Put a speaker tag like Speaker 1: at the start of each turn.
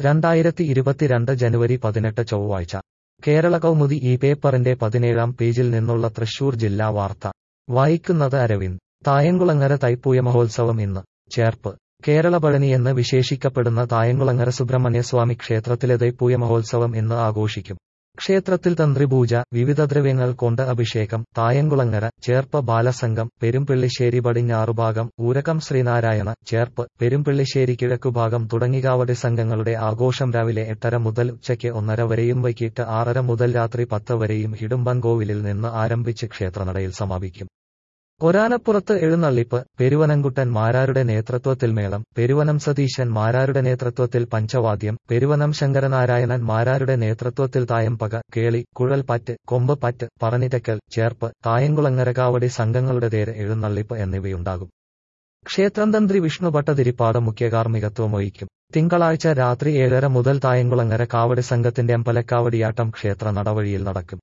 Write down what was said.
Speaker 1: രണ്ടായിരത്തി ഇരുപത്തിരണ്ട് ജനുവരി പതിനെട്ട് ചൊവ്വാഴ്ച കേരള കൗമുദി ഈ പേപ്പറിന്റെ പതിനേഴാം പേജിൽ നിന്നുള്ള തൃശൂർ ജില്ലാ വാർത്ത വായിക്കുന്നത് അരവിന്ദ് തായങ്കുളങ്ങര തൈപ്പൂയ മഹോത്സവം ഇന്ന് ചേർപ്പ് കേരള പഴനി എന്ന് വിശേഷിക്കപ്പെടുന്ന തായങ്കുളങ്ങര സുബ്രഹ്മണ്യസ്വാമി ക്ഷേത്രത്തിലെ തൈപ്പൂയ മഹോത്സവം ഇന്ന് ആഘോഷിക്കും ക്ഷേത്രത്തിൽ തന്ത്രിപൂജ വിവിധ ദ്രവ്യങ്ങൾ കൊണ്ട് അഭിഷേകം തായങ്കുളങ്ങര ചേർപ്പ് ബാലസംഘം പെരുമ്പിള്ളിശ്ശേരി പടിഞ്ഞാറുഭാഗം ഊരകം ശ്രീനാരായണ ചേർപ്പ് പെരുമ്പിള്ളിശ്ശേരി കിഴക്കുഭാഗം തുടങ്ങി കാവടി സംഘങ്ങളുടെ ആഘോഷം രാവിലെ എട്ടര മുതൽ ഉച്ചയ്ക്ക് ഒന്നര വരെയും വൈകിട്ട് ആറര മുതൽ രാത്രി പത്ത് വരെയും ഹിഡുമ്പൻകോവിലിൽ നിന്ന് ആരംഭിച്ച് ക്ഷേത്രനടയിൽ സമാപിക്കും ഒരാനപ്പുറത്ത് എഴുന്നള്ളിപ്പ് പെരുവനംകുട്ടൻ മാരാരുടെ നേതൃത്വത്തിൽ മേളം പെരുവനം സതീശൻ മാരാരുടെ നേതൃത്വത്തിൽ പഞ്ചവാദ്യം പെരുവനം ശങ്കരനാരായണൻ മാരാരുടെ നേതൃത്വത്തിൽ തായമ്പക കേളി കുഴൽപ്പറ്റ് കൊമ്പ് പറ്റ് പറനിരക്കൽ ചേർപ്പ് തായങ്കുളങ്ങര കാവടി സംഘങ്ങളുടെ തേര് എഴുന്നള്ളിപ്പ് എന്നിവയുണ്ടാകും ക്ഷേത്രം തന്ത്രി വിഷ്ണു ഭട്ടതിരിപ്പാട് മുഖ്യകാർമ്മികത്വം വഹിക്കും തിങ്കളാഴ്ച രാത്രി ഏഴര മുതൽ തായങ്കുളങ്ങര കാവടി സംഘത്തിന്റെ അമ്പലക്കാവടിയാട്ടം ക്ഷേത്ര നടവഴിയിൽ നടക്കും